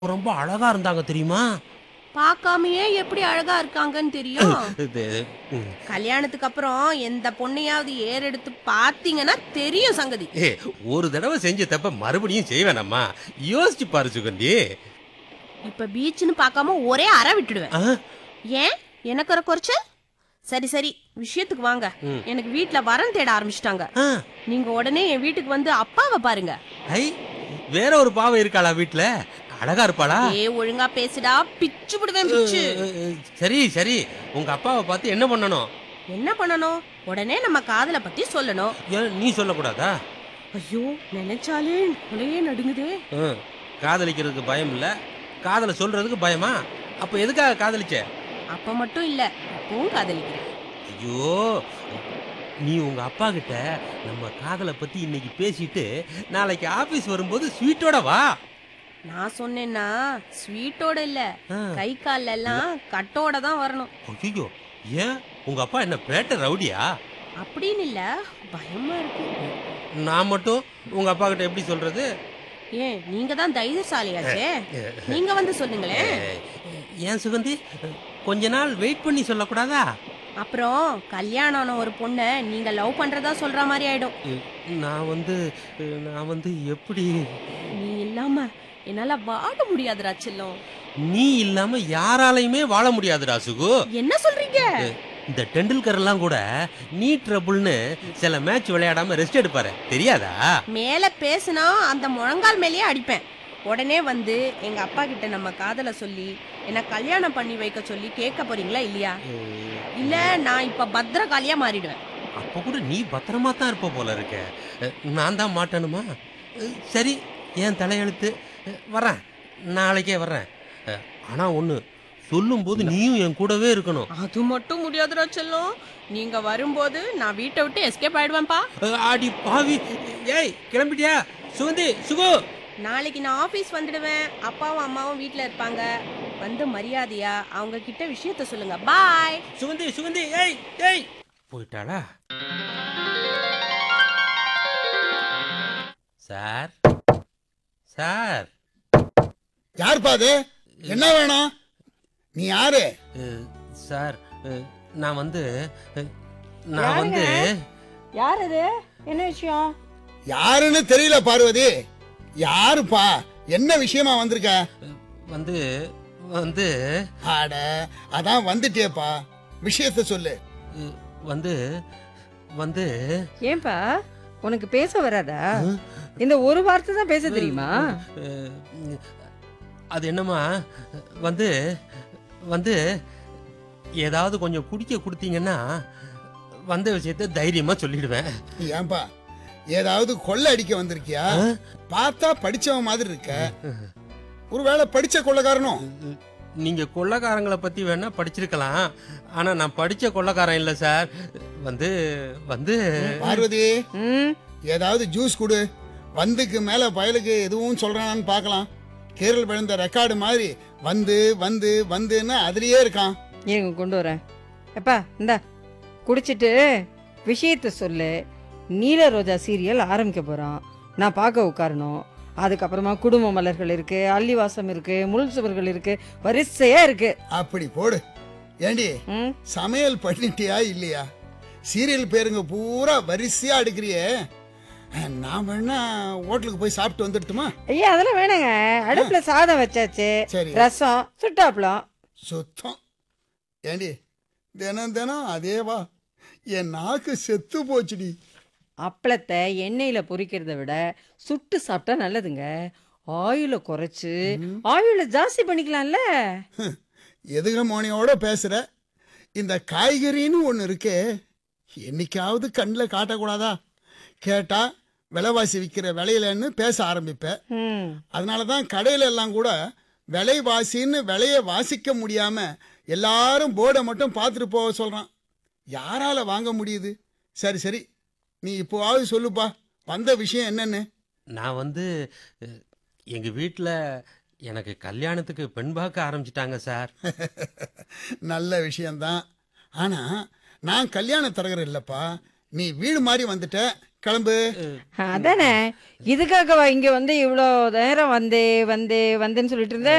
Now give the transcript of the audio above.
ரொம்ப அழகா இருந்தாங்க தெரியுமா பார்க்காமயே எப்படி அழகா இருக்காங்கன்னு தெரியும் இது, ம். கல்யாணத்துக்கு அப்புறம் எந்த பொண்ணையாவது ஏறெடுத்து பார்த்தீங்கன்னா தெரியும் சங்கதி ஏ ஒரு தடவை செஞ்ச தப்ப மறுபடியும் செய்வேனம்மா யோசிச்சு பாரு சுகந்தி இப்ப பீச்னு பார்க்காம ஒரே அற விட்டுடுவேன் ஆ? ஏன் எனக்கு ஒரு குறைச்சல் சரி சரி விஷயத்துக்கு வாங்க ம். எனக்கு வீட்ல வரன் தேட ஆரம்பிச்சிட்டாங்க ஆ, நீங்க உடனே என் வீட்டுக்கு வந்து அப்பாவை பாருங்க ஐ வேற ஒரு பாவை இருக்காளா வீட்ல அழகா இருப்பாளா ஏ ஒழுங்கா பேசுடா பிச்சு விடுவேன் பிச்சு அஹ், சரி சரி உங்க அப்பாவை பார்த்து என்ன பண்ணணும் என்ன பண்ணணும் உடனே நம்ம காதலை பத்தி சொல்லணும் ஏன் நீ சொல்லக்கூடாதா ஐயோ நினைச்சாலே உலையே நடுங்குதே ம், காதலிக்கிறதுக்கு பயம் இல்ல காதலை சொல்றதுக்கு பயமா அப்ப எதுக்காக காதலிச்ச அப்ப மட்டும் இல்ல அப்பவும் காதலிக்கிறேன் ஐயோ நீ உங்க அப்பா கிட்ட நம்ம காதலை பத்தி இன்னைக்கு பேசிட்டு நாளைக்கு ஆபீஸ் வரும்போது ஸ்வீட்டோட வா நான் சொன்னேன்னா ஸ்வீட்டோட இல்ல ஆ. கை கால்ல எல்லாம் கட்டோட தான் வரணும் ஐயோ ஏன் உங்க அப்பா என்ன பேட்ட ரவுடியா அப்படின்னு இல்ல பயமா இருக்கு நான் மட்டும் உங்க அப்பா கிட்ட எப்படி சொல்றது ஏன் நீங்க தான் தைரியசாலியாச்சே நீங்க வந்து சொல்லுங்களேன் ஏன் சுகந்தி கொஞ்ச நாள் வெயிட் பண்ணி சொல்லக்கூடாதா அப்புறம் கல்யாணம் ஆன ஒரு பொண்ணை நீங்க லவ் பண்றதா சொல்ற மாதிரி ஆயிடும் நான் வந்து நான் வந்து எப்படி நீ இல்லாம என்னால வாழ முடியாதுடா செல்லம் நீ இல்லாம யாராலையுமே வாழ முடியாதுடா சுகு என்ன சொல்றீங்க இந்த டெண்டுல்கர் எல்லாம் கூட நீ ட்ரபுள்னு சில மேட்ச் விளையாடாம ரெஸ்ட் எடுப்பாரு தெரியாதா மேல பேசுனா அந்த முழங்கால் மேலேயே அடிப்பேன் உடனே வந்து எங்க அப்பா கிட்ட நம்ம காதலை சொல்லி என்ன கல்யாணம் பண்ணி வைக்க சொல்லி கேட்க போறீங்களா இல்லையா இல்ல நான் இப்ப பத்திரகாளியா மாறிடுவேன் அப்ப கூட நீ பத்திரமா தான் இருப்ப போல இருக்க நான் தான் மாட்டணுமா சரி என் தலையெழுத்து வரேன் நாளைக்கே வர்றேன் ஆனா ஒண்ணு சொல்லும்போது நீயும் என் கூடவே இருக்கணும் அது மட்டும் முடியாதுடா செல்லம் நீங்க வரும்போது நான் வீட்டை விட்டு எஸ்கேப் ஆயிடுவேன்ப்பா ஆடி பாவி ஏய் கிளம்பிட்டியா சுகந்தி சுகு நாளைக்கு நான் ஆபீஸ் வந்துடுவேன் அப்பாவும் அம்மாவும் வீட்ல இருப்பாங்க வந்து மரியாதையா அவங்க கிட்ட விஷயத்த சொல்லுங்க பாய் சுகந்தி சுகந்தி ஏய் ஏய் போயிட்டாளா சார் சார் யாருப்பா அது என்ன வேணும் நீ யாரு அஹ், சார் அஹ், நான் வந்து அஹ், நான் வந்து யார் அது என்ன விஷயம் யாருன்னு தெரியல பார்வதி யாருப்பா என்ன விஷயமா வந்திருக்க அஹ், வந்து வந்து ஆட அதான் வந்துட்டேப்பா விஷயத்த சொல்லு அஹ், வந்து வந்து ஏன்பா உனக்கு பேச வராதா இந்த ஒரு வார்த்தை தான் பேச தெரியுமா அஹ், அது என்னம்மா வந்து வந்து ஏதாவது கொஞ்சம் குடிக்க கொடுத்தீங்கன்னா வந்த விஷயத்த தைரியமா சொல்லிடுவேன் ஏன்பா ஏதாவது கொள்ளை அடிக்க வந்திருக்கியா பார்த்தா படிச்சவன் மாதிரி இருக்க ஒருவேளை படிச்ச கொள்ளைக்காரனும் நீங்க கொள்ளக்காரங்களை பத்தி வேணா படிச்சிருக்கலாம் ஆனா நான் படிச்ச கொள்ளக்காரன் இல்ல சார் வந்து வந்து பார்வதி ம் ஏதாவது ஜூஸ் கொடு வந்துக்கு மேல பயலுக்கு எதுவும் சொல்றானான்னு பார்க்கலாம் கேரள் விழுந்த ரெக்கார்டு மாதிரி வந்து வந்து வந்துன்னு அதுலயே இருக்கான் இருங்க கொண்டு வரேன் எப்பா இந்தா குடிச்சிட்டு விஷயத்த சொல்லு நீல ரோஜா சீரியல் ஆரம்பிக்க போகிறோம் நான் பார்க்க உட்காரணும் அதுக்கப்புறமா குடும்ப மலர்கள் இருக்கு அள்ளிவாசம் இருக்கு முள் சுவர்கள் இருக்கு வரிசையா இருக்கு அப்படி போடு ஏண்டி ம் சமையல் பண்ணிட்டியா இல்லையா சீரியல் பேருங்க பூரா வரிசையா அடுக்கிறியே அஹ், நான் வேணா ஹோட்டலுக்கு போய் சாப்பிட்டு வந்துடட்டுமா ஐயா அதெல்லாம் வேணாங்க அடுப்புல சாதம் வச்சாச்சு சரி ரசம் சுட்டாப்பளம் சுத்தம் ஏண்டி தினம் தினம் அதேவா என் நாக்கு செத்து போச்சுடி அப்பளத்தை எண்ணெயில பொரிக்கிறத விட சுட்டு சாப்பிட்டா நல்லதுங்க ஆயுளை குறைச்சு ஆயுளை ஜாஸ்தி பண்ணிக்கலாம்ல எதுக மோனியோட பேசுற இந்த காய்கறின்னு ஒன்று இருக்கே என்னைக்காவது கண்ணில் காட்டக்கூடாதா கேட்டா விலைவாசி விற்கிற விலையிலன்னு பேச ஆரம்பிப்பேன் ம் அதனால தான் கடையில எல்லாம் கூட விலைவாசின்னு விலையை வாசிக்க முடியாம எல்லாரும் போர்டை மட்டும் பார்த்துட்டு போக சொல்றான் யாரால வாங்க முடியுது சரி சரி நீ இப்போவாவது சொல்லுப்பா வந்த விஷயம் என்னன்னு நான் வந்து அஹ், எங்க வீட்ல எனக்கு கல்யாணத்துக்கு பெண் பார்க்க ஆரம்பிச்சிட்டாங்க சார் நல்ல விஷயம்தான் ஆனா நான் கல்யாண தரகர் இல்லப்பா நீ வீடு மாதிரி வந்துட்ட கிளம்பு அதானே இதுக்காகவா இங்க வந்து இவ்வளோ நேரம் வந்தே வந்தே வந்தேன்னு சொல்லிட்டு இருந்த